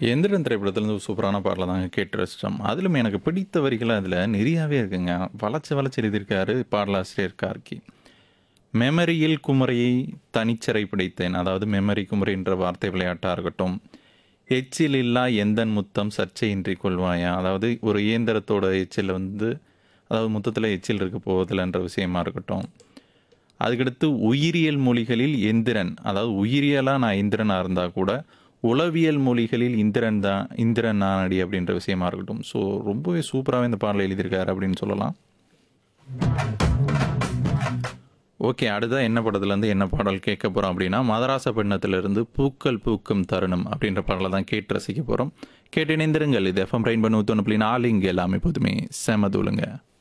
எந்திரன் திரைப்படத்துலேருந்து ஒரு சூப்பரான பாடலை தாங்க கேட்டு ரசித்தோம் அதிலும் எனக்கு பிடித்த வரிகள் அதில் நிறையாவே இருக்குங்க வளைச்சு வளைச்சு எழுதியிருக்காரு பாடலாசிரியர் கார்கி மெமரியில் குமரியை தனிச்சிறை பிடித்தேன் அதாவது மெமரி குமரின்ற வார்த்தை விளையாட்டாக இருக்கட்டும் எச்சில் இல்லா எந்தன் முத்தம் சர்ச்சையின்றி கொள்வாயா அதாவது ஒரு இயந்திரத்தோட எச்சில் வந்து அதாவது முத்தத்தில் எச்சில் இருக்க போவதில்லைன்ற விஷயமா இருக்கட்டும் அதுக்கடுத்து உயிரியல் மொழிகளில் எந்திரன் அதாவது உயிரியலாக நான் இந்திரனாக இருந்தால் கூட உளவியல் மொழிகளில் இந்திரன் தான் இந்திரன் நானடி அப்படின்ற விஷயமா இருக்கட்டும் ஸோ ரொம்பவே சூப்பராகவே இந்த பாடலை எழுதியிருக்காரு அப்படின்னு சொல்லலாம் ஓகே அடுத்தா என்ன படத்துலேருந்து என்ன பாடல் கேட்க போகிறோம் அப்படின்னா மதராச பெண்ணத்திலிருந்து பூக்கள் பூக்கும் தருணம் அப்படின்ற பாடலை தான் கேட்டு ரசிக்க போகிறோம் கேட்டு இணைந்திருங்கள் இது எஃப்எம் ரெயின் பண்ண நூற்றி புள்ளி நாலு இங்கே எல்லாமே எப்போதுமே செமதூளுங்க